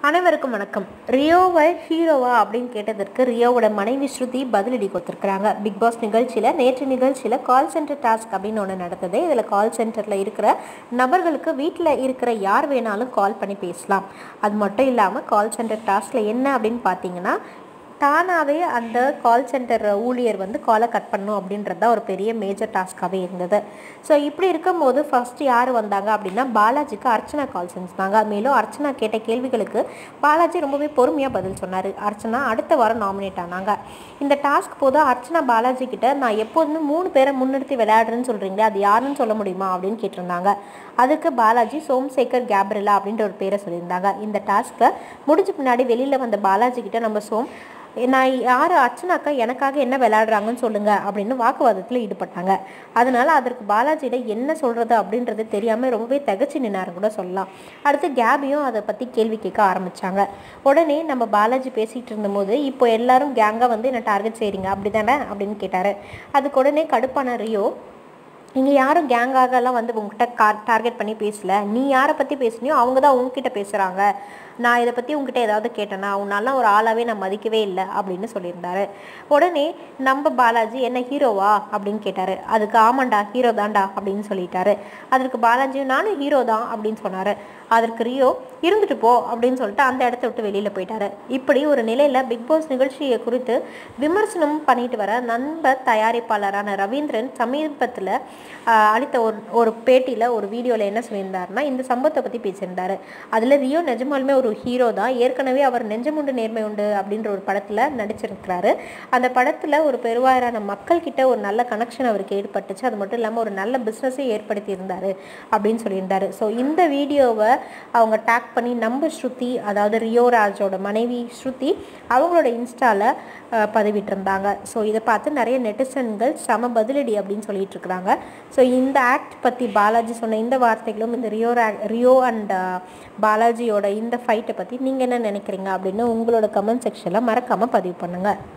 அனைவருக்கும் வணக்கம் ரியோவை ஹீரோவா அப்படின்னு கேட்டதற்கு ரியோவோட மனைவி ஸ்ருதி பதிலடி கொடுத்துருக்குறாங்க பிக் பாஸ் நிகழ்ச்சியில் நேற்று நிகழ்ச்சியில் கால் சென்டர் டாஸ்க் அப்படின்னு ஒன்று நடந்தது இதில் கால் சென்டரில் இருக்கிற நபர்களுக்கு வீட்டில் இருக்கிற யார் வேணாலும் கால் பண்ணி பேசலாம் அது மட்டும் இல்லாமல் கால் சென்டர் டாஸ்கில் என்ன அப்படின்னு பார்த்தீங்கன்னா தானாகவே அந்த கால் சென்டர் ஊழியர் வந்து காலை கட் பண்ணணும் அப்படின்றது தான் ஒரு பெரிய மேஜர் டாஸ்க்காகவே இருந்தது ஸோ இப்படி இருக்கும்போது ஃபர்ஸ்ட் யார் வந்தாங்க அப்படின்னா பாலாஜிக்கு அர்ச்சனா கால் செஞ்சுருந்தாங்க மேலும் அர்ச்சனா கேட்ட கேள்விகளுக்கு பாலாஜி ரொம்பவே பொறுமையாக பதில் சொன்னார் அர்ச்சனா அடுத்த வாரம் நாமினேட் ஆனாங்க இந்த டாஸ்க் போது அர்ச்சனா பாலாஜி கிட்ட நான் எப்போதுமே மூணு பேரை முன்னிறுத்தி விளையாடுறேன்னு சொல்கிறீங்களே அது யாருன்னு சொல்ல முடியுமா அப்படின்னு கேட்டிருந்தாங்க அதுக்கு பாலாஜி சோம்சேகர் கேப்ரிலா அப்படின்ற ஒரு பேரை சொல்லியிருந்தாங்க இந்த டாஸ்க்கை முடிஞ்ச பின்னாடி வெளியில் வந்த பாலாஜி கிட்ட நம்ம சோம் நான் யார் அர்ச்சனாக்கா எனக்காக என்ன விளையாடுறாங்கன்னு சொல்லுங்க அப்படின்னு வாக்குவாதத்தில் ஈடுபட்டாங்க அதனால அதற்கு பாலாஜியிட என்ன சொல்றது அப்படின்றது தெரியாம ரொம்பவே தகச்சு நின்னாரு கூட சொல்லலாம் அடுத்து கேபியும் அதை பத்தி கேள்வி கேட்க ஆரம்பிச்சாங்க உடனே நம்ம பாலாஜி பேசிட்டு இருந்தபோது இப்போ எல்லாரும் கேங்கா வந்து என்ன டார்கெட் செய்றீங்க அப்படிதானே அப்படின்னு கேட்டாரு அதுக்கு உடனே கடுப்பான ரியோ இங்கே யாரும் கேங்காகலாம் வந்து உங்ககிட்ட கார் டார்கெட் பண்ணி பேசல நீ யாரை பற்றி பேசுனியோ அவங்க தான் உங்ககிட்ட பேசுகிறாங்க நான் இதை பற்றி உங்ககிட்ட ஏதாவது கேட்டேனா உன்னாலாம் ஒரு ஆளாகவே நான் மதிக்கவே இல்லை அப்படின்னு சொல்லியிருந்தாரு உடனே நம்ம பாலாஜி என்ன ஹீரோவா அப்படின்னு கேட்டார் அதுக்கு ஆமாண்டா ஹீரோ தான்டா அப்படின்னு சொல்லிட்டாரு அதற்கு பாலாஜி நானும் ஹீரோ தான் அப்படின்னு சொன்னார் அதற்கு ரியோ இருந்துட்டு போ அப்படின்னு சொல்லிட்டு அந்த இடத்த விட்டு வெளியில் போயிட்டாரு இப்படி ஒரு நிலையில் பிக் பாஸ் நிகழ்ச்சியை குறித்து விமர்சனம் பண்ணிட்டு வர நண்பர் தயாரிப்பாளரான ரவீந்திரன் சமீபத்தில் அளித்த ஒரு ஒரு பேட்டியில் ஒரு வீடியோவில் என்ன சொல்லியிருந்தாருன்னா இந்த சம்பவத்தை பற்றி பேசியிருந்தாரு அதில் ரியோ நிஜமாலுமே ஒரு ஹீரோ தான் ஏற்கனவே அவர் நெஞ்சமுண்டு நேர்மை உண்டு அப்படின்ற ஒரு படத்தில் நடிச்சிருக்கிறாரு அந்த படத்தில் ஒரு பெருவாயிரான மக்கள் கிட்ட ஒரு நல்ல கனெக்ஷன் அவருக்கு ஏற்பட்டுச்சு அது மட்டும் இல்லாமல் ஒரு நல்ல பிஸ்னஸை ஏற்படுத்தி இருந்தார் அப்படின்னு சொல்லியிருந்தாரு ஸோ இந்த வீடியோவை அவங்க டேக் பண்ணி நம்ம ஸ்ருதி அதாவது ரியோ ராஜோட மனைவி ஸ்ருதி அவங்களோட இன்ஸ்டாவில் பதிவிட்டிருந்தாங்க ஸோ இதை பார்த்து நிறைய நெட்டிசன்கள் சம பதிலடி அப்படின்னு சொல்லிட்டு இருக்கிறாங்க ஸோ இந்த ஆக்ட் பற்றி பாலாஜி சொன்ன இந்த வார்த்தைகளும் இந்த ரியோ ரியோ அண்ட் பாலாஜியோட இந்த ஃபைட்டை பற்றி நீங்கள் என்ன நினைக்கிறீங்க அப்படின்னு உங்களோட கமெண்ட் செக்ஷனில் மறக்காமல் பதிவு பண்ணுங்கள்